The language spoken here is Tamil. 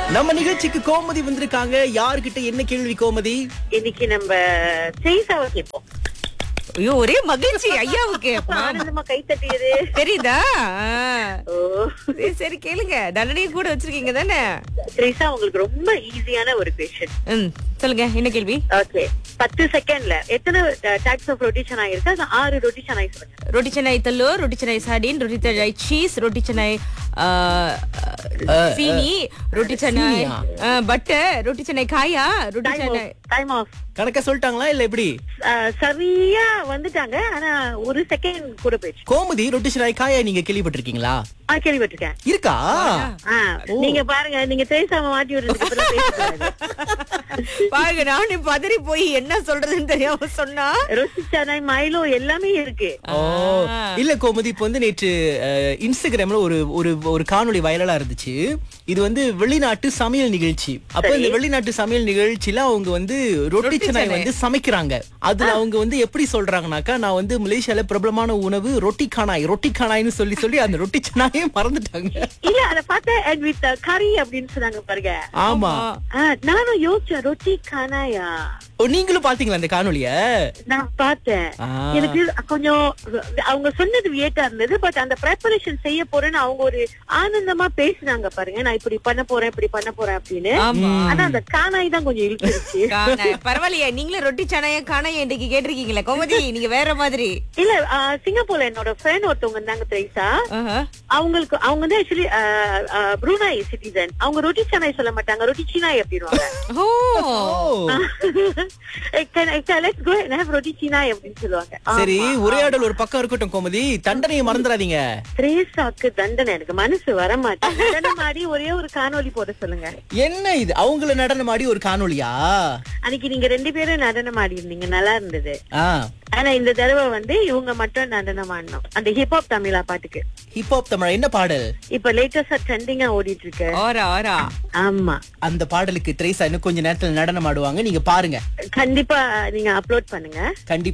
நம்ம நிகழ்ச்சிக்கு கோமதி வந்திருக்காங்க யாருக்கிட்ட என்ன கேள்வி கோமதி இன்னைக்கு நம்ம செய்சாவை கேட்போம் ஐயோ ஒரே மகிழ்ச்சி ஐயாவுக்கு ஆனந்தமா கை தட்டியது தெரியுதா ஆ. ஓ சரி, சரி கேளுங்க தண்டனையும் கூட வச்சிருக்கீங்க தானே திரேசா உங்களுக்கு ரொம்ப ஈஸியான ஒரு கொஸ்டின் ம் சொல்லுங்க என்ன கேள்வி ஓகே பத்து செகண்ட்ல எத்தனை டைப்ஸ் ஆஃப் ரொட்டேஷன் ஆயிருக்கு அது ஆறு ரொட்டேஷன் ஆகி சொல்லுங்க रोटी चनाई तलो रोटी चनाई साडीन रोटी चनाई चीज रोटी चनाई சீனி ரொட்டி சென்னை சீனியா? பட்டர் ரொட்டி சென்னை காயா ரொட்டி time Chennai off time off கணக்க சொல்லிட்டாங்களா இல்ல எப்படி சரியா வந்துட்டாங்க ஆனா ஒரு செகண்ட் கூட போயிடுச்சு கோமதி ரொட்டேஷன் காயா நீங்க கேள்விப்பட்டிருக்கீங்களா ஆ கேள்விப்பட்டிருக்கேன் இருக்கா ஆ, நீங்க பாருங்க நீங்க தேசாம மாட்டி விடுறதுக்கு அப்புறம் பேசக்கூடாது. பாருங்க நானும் பதறி போய் என்ன சொல்றதுன்னு தெரியாம சொன்னா ரொட்டி சனாய் மைலோ எல்லாமே இருக்கு ஓ இல்ல கோமதி இப்ப வந்து நேற்று அஹ், இன்ஸ்டாகிராம்ல ஒரு ஒரு ஒரு காணொளி வைரலா இருந்துச்சு இது வந்து வெளிநாட்டு சமையல் நிகழ்ச்சி அப்ப இந்த வெளிநாட்டு சமையல் நிகழ்ச்சியில அவங்க வந்து ரொட்டி சென்னாய் வந்து சமைக்கிறாங்க அதுல அவங்க வந்து எப்படி சொல்றாங்கனாக்கா நான் வந்து மலேசியால பிரபலமான உணவு ரொட்டி கானாய் ரொட்டி கானாய்னு சொல்லி சொல்லி அந்த ரொட்டி சென்னாயே மறந்துட்டாங்க இல்ல அத பார்த்தேன் and with the curry அப்படின்னு சொன்னாங்க பாருங்க ஆமா ஆ, நானும் யோசிச்சேன் ரொட்டி கானாயா ஓ, நீங்களும் பாத்தீங்களா அந்த காணொளிய நான் பார்த்தேன் ஆ. எனக்கு கொஞ்சம் அவங்க சொன்னது வியட்டா இருந்தது பட் அந்த ப்ரிப்பரேஷன் செய்ய போறேன்னு அவங்க ஒரு ஆனந்தமா பேசுனாங்க பாருங்க நான் இப்படி பண்ண போறேன் இப்படி பண்ண போறேன் அப்படின்னு ஆமா ஆனா அந்த கானாய் தான் கொஞ்சம் இழுத்துருச்சு காணாய். பரவாயில்லையே நீங்களே ரொட்டி சனைய காணைய இன்னைக்கு கேட்டிருக்கீங்களே கோமதி நீங்க வேற மாதிரி இல்ல ஆ, சிங்கப்பூர்ல என்னோட ஃப்ரெண்ட் ஒருத்தவங்க இருந்தாங்க திரைசா ஆஹா. அவங்களுக்கு அவங்க வந்து ஆக்சுவலி ப்ரூனாய் சிட்டிசன் அவங்க ரொட்டி சனாய் சொல்ல மாட்டாங்க ரொட்டி சீனாய் அப்படின்வாங்க oh oh let's go and have roti சீனாய் அப்படின்னு சொல்லுவாங்க சரி உரையாடல் ஒரு பக்கம் இருக்கட்டும் கோமதி தண்டனையை மறந்துடாதீங்க திரேசாக்கு தண்டனை எனக்கு மனசு வர மாட்டேன் நடனம் ஆடி ஒரே ஒரு காணொளி போட சொல்லுங்க என்ன இது அவங்கள நடனம் ஆடி ஒரு காணொளியா அன்னைக்கு நீங்க ரெண்டு பேரும் நடனம் ஆடி இருந்தீங்க நல்லா இருந்தது ஆ ஆனா இந்த தடவை வந்து இவங்க மட்டும் நடனம் ஆடணும் அந்த ஹிப்ஹாப் தமிழா பாட்டுக்கு ஹிப்ஹாப் தமிழ் என்ன பாடல் இப்ப லேட்டஸ்டா ட்ரெண்டிங்கா ஓடிட்டு இருக்கு ஓரா ஓரா ஆமா அந்த பாடலுக்கு திரேசா இன்னும் கொஞ்ச நேரத்துல நடனம் ஆடுவாங்க நீங்க பாருங்க கண்டிப்பா நீங்க அப்லோட் பண்ணுங்க கண்டிப்பா